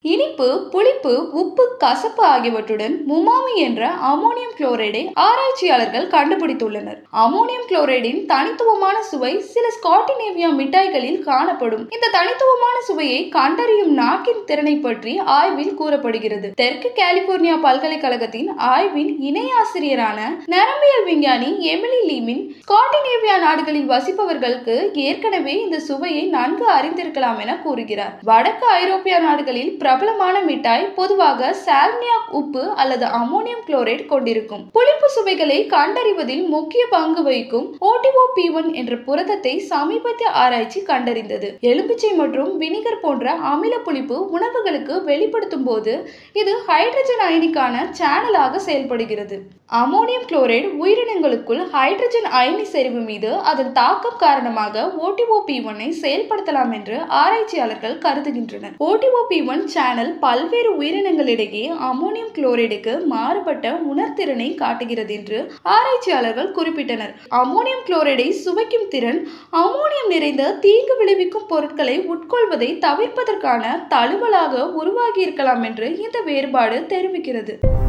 இனிப்பு புளிப்பு உப்பு கசப்பு ஆகியவற்றுடன் முமாமி என்ற அமோனியம் குளோரைடை ஆராய்ச்சியாளர்கள் கண்டுபிடித்துள்ளனர் அமோனியம் குளோரைடின் தனித்துவமான சுவை சில ஸ்காட்டினேவியா மிட்டாய்களில் காணப்படும் இந்த தனித்துவமான சுவையை கண்டறியும் நாக்கின் திறனை பற்றி ஆய்வில் கூறப்படுகிறது தெற்கு கலிபோர்னியா பல்கலைக்கழகத்தின் ஆய்வின் இணை ஆசிரியரான நரம்பியல் விஞ்ஞானி எமிலி லீமின் ஸ்காட்டினேவியா நாடுகளில் வசிப்பவர்களுக்கு ஏற்கனவே இந்த சுவையை நன்கு அறிந்திருக்கலாம் என கூறுகிறார் வடக்கு ஐரோப்பிய நாடுகளில் பிரபலமான மிட்டாய் பொதுவாக சால்மியாக் உப்பு அல்லது அமோனியம் குளோரைட் கொண்டிருக்கும் புளிப்பு சுவைகளை கண்டறிவதில் முக்கிய பங்கு வகிக்கும் ஓட்டிஓ பி ஒன் என்ற புரதத்தை சமீபத்திய ஆராய்ச்சி கண்டறிந்தது எலும்பிச்சை மற்றும் வினிகர் போன்ற அமில புளிப்பு உணவுகளுக்கு வெளிப்படுத்தும் போது இது ஹைட்ரஜன் அயனிக்கான சேனலாக செயல்படுகிறது அமோனியம் குளோரைடு உயிரினங்களுக்குள் ஹைட்ரஜன் அயனி செறிவு மீது அதன் தாக்கம் காரணமாக ஓடிஓ பி ஒன்னை செயல்படுத்தலாம் என்று ஆராய்ச்சியாளர்கள் கருதுகின்றனர் ஓடிஓ பி ஒன் சேனல் பல்வேறு உயிரினங்களிடையே அமோனியம் குளோரைடுக்கு மாறுபட்ட உணர்திறனை காட்டுகிறது என்று ஆராய்ச்சியாளர்கள் குறிப்பிட்டனர் அமோனியம் குளோரைடை சுவைக்கும் திறன் அமோனியம் நிறைந்த தீங்கு விளைவிக்கும் பொருட்களை உட்கொள்வதை தவிர்ப்பதற்கான தழுவலாக உருவாகி இருக்கலாம் என்று இந்த வேறுபாடு தெரிவிக்கிறது